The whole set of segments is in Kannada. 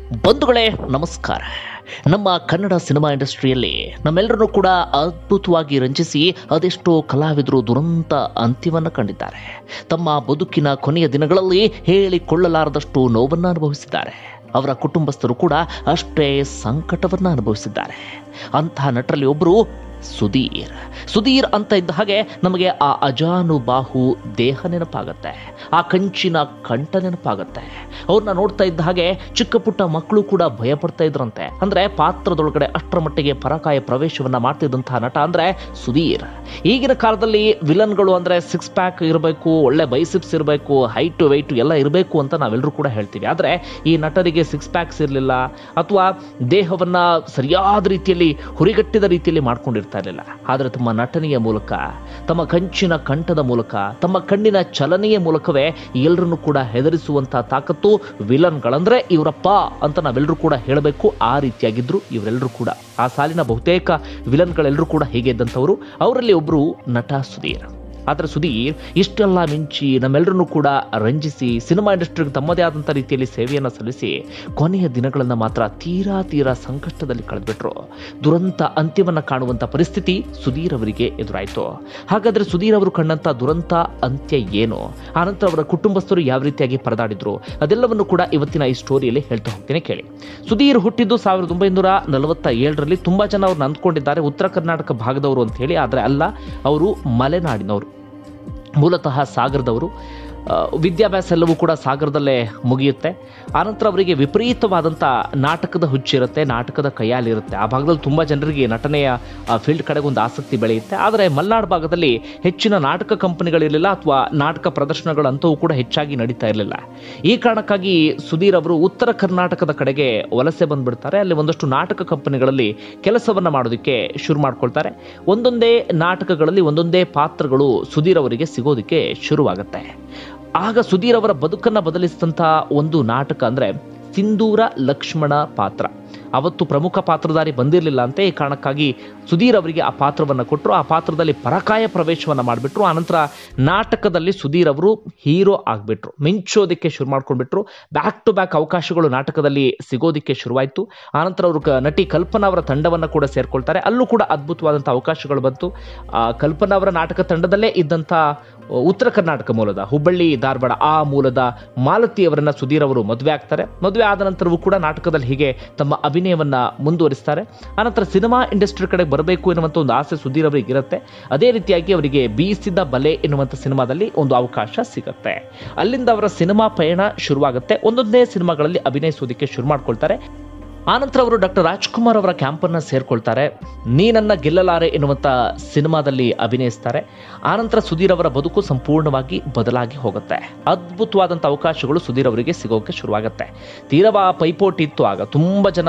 ಬಂಧುಗಳೇ ನಮಸ್ಕಾರ ನಮ್ಮ ಕನ್ನಡ ಸಿನಿಮಾ ಇಂಡಸ್ಟ್ರಿಯಲ್ಲಿ ನಮ್ಮೆಲ್ಲರನ್ನು ಕೂಡ ಅದ್ಭುತವಾಗಿ ರಂಜಿಸಿ ಅದೆಷ್ಟೋ ಕಲಾವಿದರು ದುರಂತ ಅಂತ್ಯವನ್ನು ಕಂಡಿದ್ದಾರೆ ತಮ್ಮ ಬದುಕಿನ ಕೊನೆಯ ದಿನಗಳಲ್ಲಿ ಹೇಳಿಕೊಳ್ಳಲಾರದಷ್ಟು ನೋವನ್ನು ಅನುಭವಿಸಿದ್ದಾರೆ ಅವರ ಕುಟುಂಬಸ್ಥರು ಕೂಡ ಅಷ್ಟೇ ಸಂಕಟವನ್ನು ಅನುಭವಿಸಿದ್ದಾರೆ ಅಂತಹ ನಟರಲ್ಲಿ ಒಬ್ಬರು ಸುಧೀರ್ ಸುಧೀರ್ ಅಂತ ಇದ್ದ ಹಾಗೆ ನಮಗೆ ಆ ಅಜಾನುಬಾಹು ದೇಹ ನೆನಪಾಗತ್ತೆ ಆ ಕಂಚಿನ ಕಂಠ ನೆನಪಾಗತ್ತೆ ಅವ್ರನ್ನ ನೋಡ್ತಾ ಇದ್ದ ಹಾಗೆ ಚಿಕ್ಕ ಪುಟ್ಟ ಮಕ್ಕಳು ಕೂಡ ಭಯ ಪಡ್ತಾ ಇದ್ರಂತೆ ಅಂದ್ರೆ ಪಾತ್ರದೊಳಗಡೆ ಅಷ್ಟರ ಮಟ್ಟಿಗೆ ಪರಕಾಯ ಪ್ರವೇಶವನ್ನ ಮಾಡ್ತಿದ್ದಂತಹ ನಟ ಅಂದ್ರೆ ಸುಧೀರ್ ಈಗಿನ ಕಾಲದಲ್ಲಿ ವಿಲನ್ಗಳು ಅಂದ್ರೆ ಸಿಕ್ಸ್ ಪ್ಯಾಕ್ ಇರಬೇಕು ಒಳ್ಳೆ ಬೈಸಿಪ್ಸ್ ಇರಬೇಕು ಹೈಟ್ ವೆಯ್ಟ್ ಎಲ್ಲ ಇರಬೇಕು ಅಂತ ನಾವೆಲ್ಲರೂ ಕೂಡ ಹೇಳ್ತೀವಿ ಆದ್ರೆ ಈ ನಟರಿಗೆ ಸಿಕ್ಸ್ ಪ್ಯಾಕ್ಸ್ ಇರಲಿಲ್ಲ ಅಥವಾ ದೇಹವನ್ನ ಸರಿಯಾದ ರೀತಿಯಲ್ಲಿ ಹುರಿಗಟ್ಟಿದ ರೀತಿಯಲ್ಲಿ ಮಾಡ್ಕೊಂಡಿರ್ತಾ ಇರಲಿಲ್ಲ ಆದರೆ ತಮ್ಮ ನಟನೆಯ ಮೂಲಕ ತಮ್ಮ ಕಂಚಿನ ಕಂಠದ ಮೂಲಕ ತಮ್ಮ ಕಣ್ಣಿನ ಚಲನೆಯ ಮೂಲಕವೇ ಎಲ್ಲರನ್ನು ಕೂಡ ಹೆದರಿಸುವಂತಹ ತಾಕತ್ತು ವಿಲನ್ಗಳಂದ್ರೆ ಇವರಪ್ಪ ಅಂತ ನಾವೆಲ್ಲರೂ ಕೂಡ ಹೇಳಬೇಕು ಆ ರೀತಿಯಾಗಿದ್ರು ಇವರೆಲ್ಲರೂ ಕೂಡ ಆ ಸಾಲಿನ ಬಹುತೇಕ ವಿಲನ್ಗಳೆಲ್ಲರೂ ಕೂಡ ಹೀಗೆ ಇದ್ದಂಥವರು ಅವರಲ್ಲಿ ಒಬ್ಬರು ನಟ ಸುಧೀರ್ ಆದರೆ ಸುಧೀರ್ ಇಷ್ಟೆಲ್ಲ ಮಿಂಚಿ ನಮ್ಮೆಲ್ಲರನ್ನು ಕೂಡ ರಂಜಿಸಿ ಸಿನಿಮಾ ಇಂಡಸ್ಟ್ರಿಗೆ ತಮ್ಮದೇ ಆದಂಥ ರೀತಿಯಲ್ಲಿ ಸೇವೆಯನ್ನು ಸಲ್ಲಿಸಿ ಕೊನೆಯ ದಿನಗಳನ್ನು ಮಾತ್ರ ತೀರಾ ತೀರಾ ಸಂಕಷ್ಟದಲ್ಲಿ ಕಳೆದ್ಬಿಟ್ರು ದುರಂತ ಅಂತ್ಯವನ್ನು ಕಾಣುವಂಥ ಪರಿಸ್ಥಿತಿ ಸುಧೀರ್ ಅವರಿಗೆ ಎದುರಾಯಿತು ಹಾಗಾದರೆ ಸುಧೀರ್ ಅವರು ಕಂಡಂಥ ದುರಂತ ಅಂತ್ಯ ಏನು ಆನಂತರ ಅವರ ಕುಟುಂಬಸ್ಥರು ಯಾವ ರೀತಿಯಾಗಿ ಪರದಾಡಿದ್ರು ಅದೆಲ್ಲವನ್ನು ಕೂಡ ಇವತ್ತಿನ ಈ ಸ್ಟೋರಿಯಲ್ಲಿ ಹೇಳ್ತಾ ಹೋಗ್ತೀನಿ ಕೇಳಿ ಸುಧೀರ್ ಹುಟ್ಟಿದ್ದು ಸಾವಿರದ ಒಂಬೈನೂರ ನಲವತ್ತ ಏಳರಲ್ಲಿ ತುಂಬಾ ಜನ ಅವ್ರನ್ನ ಅಂದ್ಕೊಂಡಿದ್ದಾರೆ ಉತ್ತರ ಕರ್ನಾಟಕ ಭಾಗದವರು ಅಂತ ಹೇಳಿ ಆದರೆ ಅಲ್ಲ ಅವರು ಮಲೆನಾಡಿನವರು ಮೂಲತಃ ಸಾಗರದವರು ಆ, ವಿದ್ಯಾಭ್ಯಾಸ ಎಲ್ಲವೂ ಕೂಡ ಸಾಗರದಲ್ಲೇ ಮುಗಿಯುತ್ತೆ ಆನಂತರ ಅವರಿಗೆ ವಿಪರೀತವಾದಂಥ ನಾಟಕದ ಹುಚ್ಚಿರುತ್ತೆ ನಾಟಕದ ಕೈಯಾಲಿರುತ್ತೆ ಆ ಭಾಗದಲ್ಲಿ ತುಂಬ ಜನರಿಗೆ ನಟನೆಯ ಫೀಲ್ಡ್ ಕಡೆಗೆ ಒಂದು ಆಸಕ್ತಿ ಬೆಳೆಯುತ್ತೆ ಆದರೆ ಮಲೆನಾಡು ಭಾಗದಲ್ಲಿ ಹೆಚ್ಚಿನ ನಾಟಕ ಕಂಪನಿಗಳಿರಲಿಲ್ಲ ಅಥವಾ ನಾಟಕ ಪ್ರದರ್ಶನಗಳು ಅಂಥವು ಕೂಡ ಹೆಚ್ಚಾಗಿ ನಡೀತಾ ಇರಲಿಲ್ಲ ಈ ಕಾರಣಕ್ಕಾಗಿ ಸುಧೀರ್ ಅವರು ಉತ್ತರ ಕರ್ನಾಟಕದ ಕಡೆಗೆ ವಲಸೆ ಬಂದ್ಬಿಡ್ತಾರೆ ಅಲ್ಲಿ ಒಂದಷ್ಟು ನಾಟಕ ಕಂಪನಿಗಳಲ್ಲಿ ಕೆಲಸವನ್ನ ಮಾಡೋದಕ್ಕೆ ಶುರು ಮಾಡ್ಕೊಳ್ತಾರೆ ಒಂದೊಂದೇ ನಾಟಕಗಳಲ್ಲಿ ಒಂದೊಂದೇ ಪಾತ್ರಗಳು ಸುಧೀರ್ ಅವರಿಗೆ ಸಿಗೋದಕ್ಕೆ ಶುರುವಾಗುತ್ತೆ ಆಗ ಸುಧೀರ್ ಅವರ ಬದುಕನ್ನ ಬದಲಿಸಿದಂಥ ಒಂದು ನಾಟಕ ಅಂದ್ರೆ ಸಿಂಧೂರ ಲಕ್ಷ್ಮಣ ಪಾತ್ರ ಅವತ್ತು ಪ್ರಮುಖ ಪಾತ್ರಧಾರಿ ಬಂದಿರಲಿಲ್ಲ ಅಂತ ಈ ಕಾರಣಕ್ಕಾಗಿ ಸುಧೀರ್ ಅವರಿಗೆ ಆ ಪಾತ್ರವನ್ನು ಕೊಟ್ಟರು ಆ ಪಾತ್ರದಲ್ಲಿ ಪರಕಾಯ ಪ್ರವೇಶವನ್ನು ಮಾಡಿಬಿಟ್ರು ಆನಂತರ ನಾಟಕದಲ್ಲಿ ಸುಧೀರ್ ಅವರು ಹೀರೋ ಆಗಿಬಿಟ್ರು ಮಿಂಚೋದಕ್ಕೆ ಶುರು ಮಾಡ್ಕೊಂಡ್ಬಿಟ್ರು ಬ್ಯಾಕ್ ಟು ಬ್ಯಾಕ್ ಅವಕಾಶಗಳು ನಾಟಕದಲ್ಲಿ ಸಿಗೋದಕ್ಕೆ ಶುರುವಾಯಿತು ಆನಂತರ ಅವರು ಕ- ನಟಿ ಕಲ್ಪನಾ ಅವರ ತಂಡವನ್ನು ಕೂಡ ಸೇರ್ಕೊಳ್ತಾರೆ ಅಲ್ಲೂ ಕೂಡ ಅದ್ಭುತವಾದಂಥ ಅವಕಾಶಗಳು ಬಂತು ಆ ಕಲ್ಪನಾ ಅವರ ನಾಟಕ ತಂಡದಲ್ಲೇ ಇದ್ದಂಥ ಉತ್ತರ ಕರ್ನಾಟಕ ಮೂಲದ ಹುಬ್ಬಳ್ಳಿ ಧಾರವಾಡ ಆ ಮೂಲದ ಮಾಲತಿ ಅವರನ್ನ ಸುಧೀರ್ ಅವರು ಮದುವೆ ಆಗ್ತಾರೆ ಮದುವೆ ಆದ ನಂತರವೂ ಕೂಡ ನಾಟಕದಲ್ಲಿ ಹೀಗೆ ತಮ್ಮ ಅಭಿನಯವನ್ನ ಮುಂದುವರಿಸ್ತಾರೆ ಆನಂತರ ಸಿನಿಮಾ ಇಂಡಸ್ಟ್ರಿ ಕಡೆ ಬರಬೇಕು ಎನ್ನುವಂಥ ಒಂದು ಆಸೆ ಸುಧೀರ್ ಅವರಿಗೆ ಇರುತ್ತೆ ಅದೇ ರೀತಿಯಾಗಿ ಅವರಿಗೆ ಬೀಸಿದ ಬಲೆ ಎನ್ನುವಂಥ ಸಿನಿಮಾದಲ್ಲಿ ಒಂದು ಅವಕಾಶ ಸಿಗುತ್ತೆ ಅಲ್ಲಿಂದ ಅವರ ಸಿನಿಮಾ ಪಯಣ ಶುರುವಾಗುತ್ತೆ ಒಂದೊಂದೇ ಸಿನಿಮಾಗಳಲ್ಲಿ ಅಭಿನಯಿಸೋದಕ್ಕೆ ಶುರು ಮಾಡ್ಕೊಳ್ತಾರೆ ಆನಂತರ ಅವರು ಡಾಕ್ಟರ್ ರಾಜ್ಕುಮಾರ್ ಅವರ ಕ್ಯಾಂಪನ್ನು ಸೇರ್ಕೊಳ್ತಾರೆ ನೀನನ್ನ ಗೆಲ್ಲಲಾರೆ ಎನ್ನುವಂಥ ಸಿನಿಮಾದಲ್ಲಿ ಅಭಿನಯಿಸ್ತಾರೆ ಆನಂತರ ಸುಧೀರ್ ಅವರ ಬದುಕು ಸಂಪೂರ್ಣವಾಗಿ ಬದಲಾಗಿ ಹೋಗುತ್ತೆ ಅದ್ಭುತವಾದಂಥ ಅವಕಾಶಗಳು ಸುಧೀರ್ ಅವರಿಗೆ ಸಿಗೋಕೆ ಶುರುವಾಗುತ್ತೆ ತೀರವ ಪೈಪೋಟಿ ಇತ್ತು ಆಗ ತುಂಬ ಜನ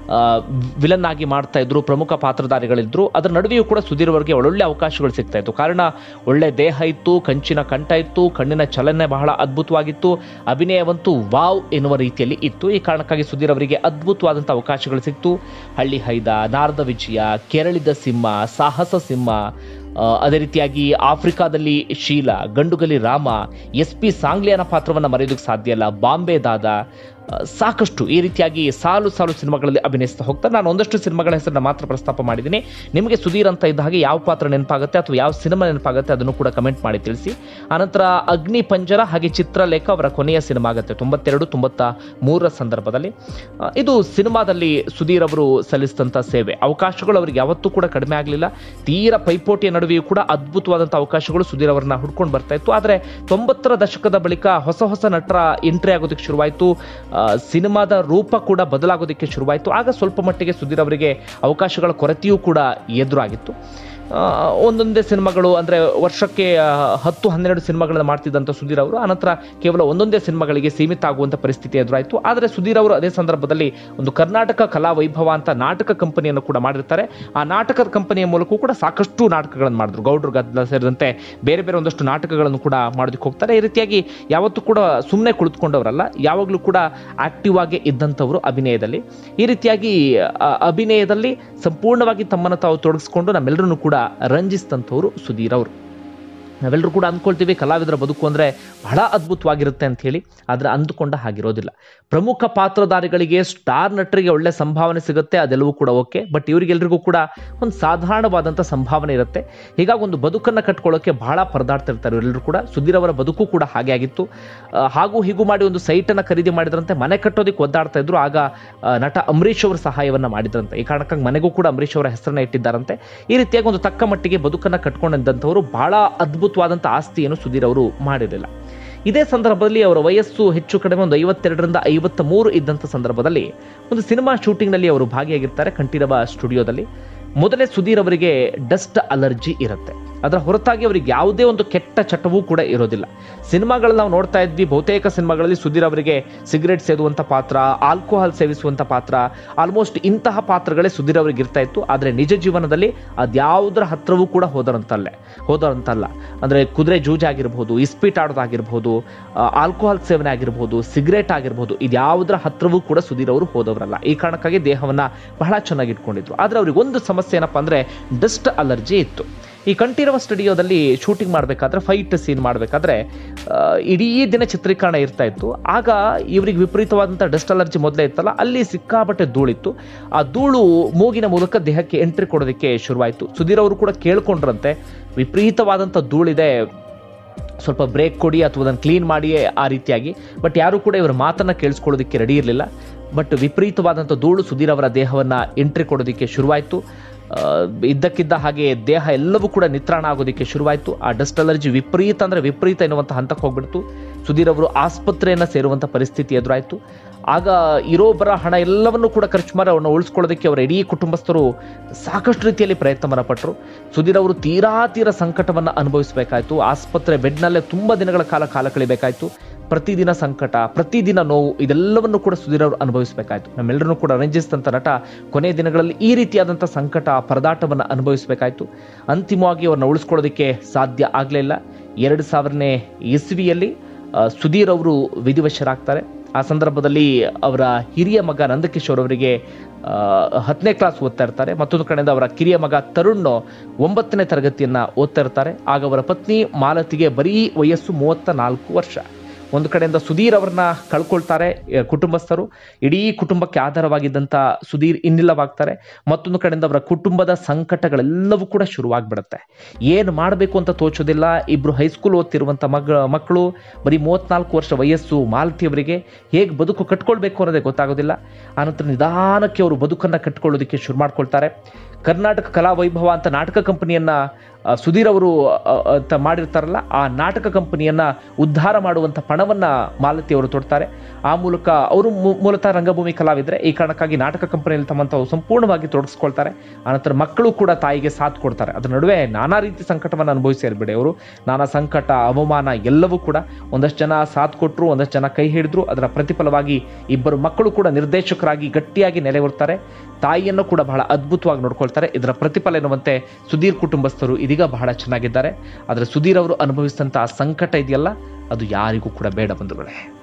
ವಿಲನ್ ಆಗಿ ಮಾಡ್ತಾ ಇದ್ರು ಪ್ರಮುಖ ಪಾತ್ರಧಾರಿಗಳಿದ್ರು ಅದರ ನಡುವೆಯೂ ಕೂಡ ಸುಧೀರ್ ಅವರಿಗೆ ಒಳ್ಳೊಳ್ಳೆ ಅವಕಾಶಗಳು ಸಿಗ್ತಾ ಇತ್ತು ಕಾರಣ ಒಳ್ಳೆ ದೇಹ ಇತ್ತು ಕಂಚಿನ ಕಂಠ ಇತ್ತು ಕಣ್ಣಿನ ಚಲನೆ ಬಹಳ ಅದ್ಭುತವಾಗಿತ್ತು ಅಭಿನಯವಂತೂ ವಾವ್ ಎನ್ನುವ ರೀತಿಯಲ್ಲಿ ಇತ್ತು ಈ ಕಾರಣಕ್ಕಾಗಿ ಸುಧೀರ್ ಅವರಿಗೆ ಅದ್ಭುತವಾದಂಥ ಅವಕಾಶಗಳು ಸಿಕ್ತು ಹಳ್ಳಿ ಹೈದ ನಾರದ ವಿಜಯ ಕೆರಳಿದ ಸಿಂಹ ಸಾಹಸ ಸಿಂಹ ಆ, ಅದೇ ರೀತಿಯಾಗಿ ಆಫ್ರಿಕಾದಲ್ಲಿ ಶೀಲಾ ಗಂಡುಗಲಿ ರಾಮ ಎಸ್ ಪಿ ಸಾಂಗ್ಲಿಯನ ಪಾತ್ರವನ್ನು ಮರೆಯೋದಕ್ಕೆ ಸಾಧ್ಯ ಇಲ್ಲ ಬಾಂಬೆ ದಾದ ಆ, ಸಾಕಷ್ಟು ಈ ರೀತಿಯಾಗಿ ಸಾಲು ಸಾಲು ಸಿನಿಮಾಗಳಲ್ಲಿ ಅಭಿನಯಿಸ್ತಾ ಹೋಗ್ತಾರೆ ನಾನು ಒಂದಷ್ಟು ಸಿನಿಮಾಗಳ ಹೆಸರನ್ನ ಮಾತ್ರ ಪ್ರಸ್ತಾಪ ಮಾಡಿದ್ದೀನಿ ನಿಮಗೆ ಸುಧೀರ್ ಅಂತ ಇದ್ದ ಹಾಗೆ ಯಾವ ಪಾತ್ರ ನೆನಪಾಗುತ್ತೆ ಅಥವಾ ಯಾವ ಸಿನಿಮಾ ನೆನಪಾಗುತ್ತೆ ಅದನ್ನು ಕೂಡ ಕಮೆಂಟ್ ಮಾಡಿ ತಿಳಿಸಿ ಆನಂತರ ಅಗ್ನಿ ಪಂಜರ ಹಾಗೆ ಚಿತ್ರಲೇಖ ಅವರ ಕೊನೆಯ ಸಿನಿಮಾ ಆಗುತ್ತೆ ತೊಂಬತ್ತೆರಡು ತೊಂಬತ್ತ ಮೂರರ ಸಂದರ್ಭದಲ್ಲಿ ಆ, ಇದು ಸಿನಿಮಾದಲ್ಲಿ ಸುಧೀರ್ ಅವರು ಸಲ್ಲಿಸಿದಂಥ ಸೇವೆ ಅವಕಾಶಗಳು ಅವರಿಗೆ ಯಾವತ್ತೂ ಕೂಡ ಕಡಿಮೆ ಆಗಲಿಲ್ಲ ತೀರ ಪೈಪೋಟಿಯ ನಡುವೆಯೂ ಕೂಡ ಅದ್ಭುತವಾದಂಥ ಅವಕಾಶಗಳು ಸುಧೀರ್ ಅವರನ್ನ ಹುಡ್ಕೊಂಡು ಬರ್ತಾ ಇತ್ತು ಆದರೆ ತೊಂಬತ್ತರ ದಶಕದ ಬಳಿಕ ಹೊಸ ಹೊಸ ನಟರ ಎಂಟ್ರಿ ಆಗೋದಕ್ಕೆ ಶುರುವಾಯಿತು ಆ, ಸಿನಿಮಾದ ರೂಪ ಕೂಡ ಬದಲಾಗೋದಕ್ಕೆ ಶುರುವಾಯಿತು ಆಗ ಸ್ವಲ್ಪ ಮಟ್ಟಿಗೆ ಸುಧೀರ್ ಅವರಿಗೆ ಅವಕಾಶಗಳ ಕೊರತೆಯೂ ಕೂಡ ಎದುರಾಗಿತ್ತು ಆ, ಒಂದೊಂದೇ ಸಿನಿಮಾಗಳು ಅಂದರೆ ವರ್ಷಕ್ಕೆ ಆ, ಹತ್ತು ಹನ್ನೆರಡು ಸಿನಿಮಾಗಳನ್ನ ಮಾಡ್ತಿದ್ದಂಥ ಸುಧೀರ್ ಅವರು ಅನಂತರ ಕೇವಲ ಒಂದೊಂದೇ ಸಿನಿಮಾಗಳಿಗೆ ಸೀಮಿತ ಆಗುವಂಥ ಪರಿಸ್ಥಿತಿ ಎದುರಾಯಿತು ಆದರೆ ಸುಧೀರ್ ಅವರು ಅದೇ ಸಂದರ್ಭದಲ್ಲಿ ಒಂದು ಕರ್ನಾಟಕ ಕಲಾ ವೈಭವ ಅಂತ ನಾಟಕ ಕಂಪನಿಯನ್ನು ಕೂಡ ಮಾಡಿರ್ತಾರೆ ಆ ನಾಟಕದ ಕಂಪನಿಯ ಮೂಲಕವೂ ಕೂಡ ಸಾಕಷ್ಟು ನಾಟಕಗಳನ್ನು ಮಾಡಿದ್ರು ಗೌಡ್ರ ಗದ್ದಲ ಸೇರಿದಂತೆ ಬೇರೆ ಬೇರೆ ಒಂದಷ್ಟು ನಾಟಕಗಳನ್ನು ಕೂಡ ಮಾಡೋದಕ್ಕೆ ಹೋಗ್ತಾರೆ ಈ ರೀತಿಯಾಗಿ ಯಾವತ್ತೂ ಕೂಡ ಸುಮ್ಮನೆ ಕುಳಿತುಕೊಂಡವರಲ್ಲ ಯಾವಾಗಲೂ ಕೂಡ ಆಕ್ಟಿವ್ ಆಗಿ ಇದ್ದಂಥವರು ಅಭಿನಯದಲ್ಲಿ ಈ ರೀತಿಯಾಗಿ ಆ, ಅಭಿನಯದಲ್ಲಿ ಸಂಪೂರ್ಣವಾಗಿ ತಮ್ಮನ್ನು ತಾವು ತೊಡಗಿಸ್ಕೊಂಡು ನಮ್ಮೆಲ್ಲರನ್ನು ಕೂಡ ರಂಜಿಸಿದಂಥವ್ರು ಸುಧೀರ್ ಅವರು ನಾವೆಲ್ಲರೂ ಕೂಡ ಅಂದ್ಕೊಳ್ತೀವಿ ಕಲಾವಿದರ ಬದುಕು ಅಂದರೆ ಬಹಳ ಅದ್ಭುತವಾಗಿರುತ್ತೆ ಅಂತ ಹೇಳಿ ಆದರೆ ಅಂದುಕೊಂಡ ಹಾಗಿರೋದಿಲ್ಲ ಪ್ರಮುಖ ಪಾತ್ರಧಾರಿಗಳಿಗೆ ಸ್ಟಾರ್ ನಟರಿಗೆ ಒಳ್ಳೆ ಸಂಭಾವನೆ ಸಿಗುತ್ತೆ ಅದೆಲ್ಲವೂ ಕೂಡ ಓಕೆ ಬಟ್ ಇವರಿಗೆಲ್ರಿಗೂ ಕೂಡ ಒಂದು ಸಾಧಾರಣವಾದಂಥ ಸಂಭಾವನೆ ಇರುತ್ತೆ ಹೀಗಾಗಿ ಒಂದು ಬದುಕನ್ನು ಕಟ್ಕೊಳ್ಳೋಕೆ ಬಹಳ ಪರದಾಡ್ತಿರ್ತಾರೆ ಇವರೆಲ್ಲರೂ ಕೂಡ ಸುಧೀರ್ ಅವರ ಬದುಕು ಕೂಡ ಹಾಗೆ ಆಗಿತ್ತು ಆ, ಹಾಗೂ ಹೀಗೂ ಮಾಡಿ ಒಂದು ಸೈಟನ್ನು ಖರೀದಿ ಮಾಡಿದ್ರಂತೆ ಮನೆ ಕಟ್ಟೋದಕ್ಕೆ ಒದ್ದಾಡ್ತಾ ಇದ್ರು ಆಗ ಆ, ನಟ ಅಂಬರೀಷ್ ಅವರು ಸಹಾಯವನ್ನು ಮಾಡಿದ್ರಂತೆ ಈ ಕಾರಣಕ್ಕಾಗಿ ಮನೆಗೂ ಕೂಡ ಅಂಬರೀಷ್ ಅವರ ಹೆಸರನ್ನ ಇಟ್ಟಿದ್ದಾರಂತೆ ಈ ರೀತಿಯಾಗಿ ಒಂದು ತಕ್ಕ ಮಟ್ಟಿಗೆ ಬದುಕನ್ನು ಕಟ್ಕೊಂಡಿದ್ದಂಥವರು ಬಹಳ ಅದ್ಭುತವಾದಂಥ ಆಸ್ತಿಯನ್ನು ಸುಧೀರ್ ಅವರು ಮಾಡಿರಲಿಲ್ಲ ಇದೇ ಸಂದರ್ಭದಲ್ಲಿ ಅವರ ವಯಸ್ಸು ಹೆಚ್ಚು ಕಡಿಮೆ ಒಂದು ಐವತ್ತೆರಡರಿಂದ ಐವತ್ತ ಮೂರು ಇದ್ದಂಥ ಸಂದರ್ಭದಲ್ಲಿ ಒಂದು ಸಿನಿಮಾ ಶೂಟಿಂಗ್ನಲ್ಲಿ ಅವರು ಭಾಗಿಯಾಗಿರ್ತಾರೆ ಕಂಠೀರವ ಸ್ಟುಡಿಯೋದಲ್ಲಿ ಮೊದಲೇ ಸುಧೀರ್ ಅವರಿಗೆ ಡಸ್ಟ್ ಅಲರ್ಜಿ ಇರುತ್ತೆ ಅದರ ಹೊರತಾಗಿ ಅವರಿಗೆ ಯಾವುದೇ ಒಂದು ಕೆಟ್ಟ ಚಟವೂ ಕೂಡ ಇರೋದಿಲ್ಲ ಸಿನಿಮಾಗಳಲ್ಲಿ ನಾವು ನೋಡ್ತಾ ಇದ್ವಿ ಬಹುತೇಕ ಸಿನಿಮಾಗಳಲ್ಲಿ ಸುಧೀರ್ ಅವರಿಗೆ ಸಿಗರೇಟ್ ಸೇದುವಂಥ ಪಾತ್ರ ಆಲ್ಕೋಹಾಲ್ ಸೇವಿಸುವಂಥ ಪಾತ್ರ ಆಲ್ಮೋಸ್ಟ್ ಇಂತಹ ಪಾತ್ರಗಳೇ ಸುಧೀರ್ ಅವರಿಗೆ ಇರ್ತಾ ಇತ್ತು ಆದರೆ ನಿಜ ಜೀವನದಲ್ಲಿ ಅದ್ಯಾವುದರ ಹತ್ರವೂ ಕೂಡ ಹೋದರಂತಲ್ಲೇ ಹೋದರಂತಲ್ಲ ಅಂದರೆ ಕುದುರೆ ಜೂಜಾಗಿರ್ಬೋದು ಇಸ್ಪೀಟ್ ಆಡೋದಾಗಿರ್ಬೋದು ಆ, ಆಲ್ಕೋಹಾಲ್ ಸೇವನೆ ಆಗಿರ್ಬೋದು ಸಿಗರೇಟ್ ಆಗಿರ್ಬೋದು ಇದ್ಯಾವುದರ ಹತ್ರವೂ ಕೂಡ ಸುಧೀರ್ ಅವರು ಹೋದವರಲ್ಲ ಈ ಕಾರಣಕ್ಕಾಗಿ ದೇಹವನ್ನ ಬಹಳ ಚೆನ್ನಾಗಿ ಇಟ್ಕೊಂಡಿದ್ರು ಆದರೆ ಅವ್ರಿಗೆ ಒಂದು ಸಮಸ್ಯೆ ಏನಪ್ಪ ಅಂದರೆ ಡಸ್ಟ್ ಅಲರ್ಜಿ ಇತ್ತು ಈ ಕಂಠೀರವ ಸ್ಟುಡಿಯೋದಲ್ಲಿ ಶೂಟಿಂಗ್ ಮಾಡಬೇಕಾದ್ರೆ ಫೈಟ್ ಸೀನ್ ಮಾಡಬೇಕಾದ್ರೆ ಇಡೀ ದಿನ ಚಿತ್ರೀಕರಣ ಇರ್ತಾ ಇತ್ತು ಆಗ ಇವರಿಗೆ ವಿಪರೀತವಾದಂಥ ಡಸ್ಟ್ ಅಲರ್ಜಿ ಮೊದಲೇ ಇತ್ತಲ್ಲ ಅಲ್ಲಿ ಸಿಕ್ಕಾಪಟ್ಟೆ ಧೂಳಿತ್ತು ಆ ಧೂಳು ಮೂಗಿನ ಮೂಲಕ ದೇಹಕ್ಕೆ ಎಂಟ್ರಿ ಕೊಡೋದಕ್ಕೆ ಶುರುವಾಯಿತು ಸುಧೀರ್ ಅವರು ಕೂಡ ಕೇಳ್ಕೊಂಡ್ರಂತೆ ವಿಪರೀತವಾದಂಥ ಧೂಳಿದೆ ಸ್ವಲ್ಪ ಬ್ರೇಕ್ ಕೊಡಿ ಅಥವಾ ಅದನ್ನು ಕ್ಲೀನ್ ಮಾಡಿಯೇ ಆ ರೀತಿಯಾಗಿ ಬಟ್ ಯಾರೂ ಕೂಡ ಇವರ ಮಾತನ್ನು ಕೇಳಿಸ್ಕೊಳ್ಳೋದಕ್ಕೆ ರೆಡಿ ಇರಲಿಲ್ಲ ಬಟ್ ವಿಪರೀತವಾದಂಥ ಧೂಳು ಸುಧೀರ್ ಅವರ ದೇಹವನ್ನು ಎಂಟ್ರಿ ಕೊಡೋದಕ್ಕೆ ಶುರುವಾಯಿತು ಆ, ಇದ್ದಕ್ಕಿದ್ದ ಹಾಗೆ ದೇಹ ಎಲ್ಲವೂ ಕೂಡ ನಿತ್ರಾಣ ಆಗೋದಕ್ಕೆ ಶುರುವಾಯಿತು ಆ ಡಸ್ಟ್ ಅಲರ್ಜಿ ವಿಪರೀತ ಅಂದರೆ ವಿಪರೀತ ಎನ್ನುವಂಥ ಹಂತಕ್ಕೆ ಹೋಗ್ಬಿಡ್ತು ಸುಧೀರ್ ಅವರು ಆಸ್ಪತ್ರೆಯನ್ನು ಸೇರುವಂಥ ಪರಿಸ್ಥಿತಿ ಎದುರಾಯಿತು ಆಗ ಇರೋ ಬರ ಹಣ ಎಲ್ಲವನ್ನೂ ಕೂಡ ಖರ್ಚು ಮಾಡಿ ಅವ್ರನ್ನ ಉಳಿಸ್ಕೊಳ್ಳೋದಕ್ಕೆ ಅವರ ಇಡೀ ಕುಟುಂಬಸ್ಥರು ಸಾಕಷ್ಟು ರೀತಿಯಲ್ಲಿ ಪ್ರಯತ್ನವನ್ನು ಪಟ್ಟರು ಸುಧೀರ್ ಅವರು ತೀರಾ ತೀರ ಸಂಕಟವನ್ನು ಅನುಭವಿಸಬೇಕಾಯಿತು ಆಸ್ಪತ್ರೆ ಬೆಡ್ನಲ್ಲೇ ತುಂಬ ದಿನಗಳ ಕಾಲ ಕಾಲ ಕಳಿಬೇಕಾಯಿತು ಪ್ರತಿದಿನ ಸಂಕಟ ಪ್ರತಿದಿನ ನೋವು ಇದೆಲ್ಲವನ್ನು ಕೂಡ ಸುಧೀರ್ ಅವರು ಅನುಭವಿಸಬೇಕಾಯಿತು ನಮ್ಮೆಲ್ಲರನ್ನೂ ಕೂಡ ರಂಜಿಸಿದಂಥ ನಟ ಕೊನೆಯ ದಿನಗಳಲ್ಲಿ ಈ ರೀತಿಯಾದಂಥ ಸಂಕಟ ಪರದಾಟವನ್ನು ಅನುಭವಿಸಬೇಕಾಯಿತು ಅಂತಿಮವಾಗಿ ಅವ್ರನ್ನ ಉಳಿಸ್ಕೊಳ್ಳೋದಕ್ಕೆ ಸಾಧ್ಯ ಆಗಲಿಲ್ಲ ಎರಡು ಸಾವಿರನೇ ಇಸ್ವಿಯಲ್ಲಿ ಆ, ಸುಧೀರ್ ಅವರು ವಿಧಿವಶರಾಗ್ತಾರೆ ಆ ಸಂದರ್ಭದಲ್ಲಿ ಅವರ ಹಿರಿಯ ಮಗ ನಂದಕಿಶೋರ್ ಅವರಿಗೆ ಆ, ಹತ್ತನೇ ಕ್ಲಾಸ್ ಓದ್ತಾ ಇರ್ತಾರೆ ಮತ್ತೊಂದು ಕಡೆಯಿಂದ ಅವರ ಕಿರಿಯ ಮಗ ತರುಣ್ ಒಂಬತ್ತನೇ ತರಗತಿಯನ್ನ ಓದ್ತಾ ಇರ್ತಾರೆ ಆಗ ಅವರ ಪತ್ನಿ ಮಾಲತಿಗೆ ಬರೀ ವಯಸ್ಸು ಮೂವತ್ತ ನಾಲ್ಕು ವರ್ಷ ಒಂದು ಕಡೆಯಿಂದ ಸುಧೀರ್ ಅವರನ್ನ ಕಳ್ಕೊಳ್ತಾರೆ ಆ, ಕುಟುಂಬಸ್ಥರು ಇಡೀ ಕುಟುಂಬಕ್ಕೆ ಆಧಾರವಾಗಿದ್ದಂಥ ಸುಧೀರ್ ಇನ್ನಿಲ್ಲವಾಗ್ತಾರೆ ಮತ್ತೊಂದು ಕಡೆಯಿಂದ ಅವರ ಕುಟುಂಬದ ಸಂಕಟಗಳೆಲ್ಲವೂ ಕೂಡ ಶುರುವಾಗ್ಬಿಡುತ್ತೆ ಏನು ಮಾಡಬೇಕು ಅಂತ ತೋಚೋದಿಲ್ಲ ಇಬ್ರು ಹೈಸ್ಕೂಲ್ ಓದ್ತಿರುವಂಥ ಮಗ ಮಕ್ಕಳು ಬರೀ ಮೂವತ್ನಾಲ್ಕು ವರ್ಷ ವಯಸ್ಸು ಮಾಲತಿ ಅವರಿಗೆ ಹೇಗೆ ಬದುಕು ಕಟ್ಕೊಳ್ಬೇಕು ಅನ್ನೋದೇ ಗೊತ್ತಾಗೋದಿಲ್ಲ ಆನಂತರ ನಿಧಾನಕ್ಕೆ ಅವರು ಬದುಕನ್ನು ಕಟ್ಕೊಳ್ಳೋದಕ್ಕೆ ಶುರು ಮಾಡ್ಕೊಳ್ತಾರೆ ಕರ್ನಾಟಕ ಕಲಾ ವೈಭವ ಅಂತ ನಾಟಕ ಕಂಪನಿಯನ್ನ ಆ, ಸುಧೀರ್ ಅವರು ಆ, ಅಂತ ಮಾಡಿರ್ತಾರಲ್ಲ ಆ ನಾಟಕ ಕಂಪನಿಯನ್ನ ಉದ್ಧಾರ ಮಾಡುವಂಥ ಪಣವನ್ನ ಮಾಲತಿ ಅವರು ತೊಡ್ತಾರೆ ಆ ಮೂಲಕ ಅವರು ಮೂ- ಮೂಲತಃ ರಂಗಭೂಮಿ ಕಲಾವಿದ್ರೆ ಈ ಕಾರಣಕ್ಕಾಗಿ ನಾಟಕ ಕಂಪನಿಯಲ್ಲಿ ತಮ್ಮಂತ ತಾವು ಸಂಪೂರ್ಣವಾಗಿ ತೊಡಗಿಸ್ಕೊಳ್ತಾರೆ ಆನಂತರ ಮಕ್ಕಳು ಕೂಡ ತಾಯಿಗೆ ಸಾಥ್ ಕೊಡ್ತಾರೆ ಅದರ ನಡುವೆ ನಾನಾ ರೀತಿ ಸಂಕಟವನ್ನು ಅನುಭವಿಸಿರ್ಬೇಡಿ ಅವರು ನಾನಾ ಸಂಕಟ ಅವಮಾನ ಎಲ್ಲವೂ ಕೂಡ ಒಂದಷ್ಟು ಜನ ಸಾಥ್ ಕೊಟ್ಟರು ಒಂದಷ್ಟು ಜನ ಕೈ ಹಿಡಿದ್ರು ಅದರ ಪ್ರತಿಫಲವಾಗಿ ಇಬ್ಬರು ಮಕ್ಕಳು ಕೂಡ ನಿರ್ದೇಶಕರಾಗಿ ಗಟ್ಟಿಯಾಗಿ ನೆಲೆಯೂರ್ತಾರೆ ತಾಯಿಯನ್ನು ಕೂಡ ಬಹಳ ಅದ್ಭುತವಾಗಿ ನೋಡ್ಕೊಳ್ತಾರೆ ಇದರ ಪ್ರತಿಫಲ ಎನ್ನುವಂತೆ ಸುಧೀರ್ ಕುಟುಂಬಸ್ಥರು ಇದೀಗ ಬಹಳ ಚೆನ್ನಾಗಿದ್ದಾರೆ ಆದರೆ ಸುಧೀರ್ ಅವರು ಅನುಭವಿಸಿದಂತಹ ಸಂಕಟ ಇದೆಯಲ್ಲ ಅದು ಯಾರಿಗೂ ಕೂಡ ಬೇಡ ಬಂಧುಗಳೇ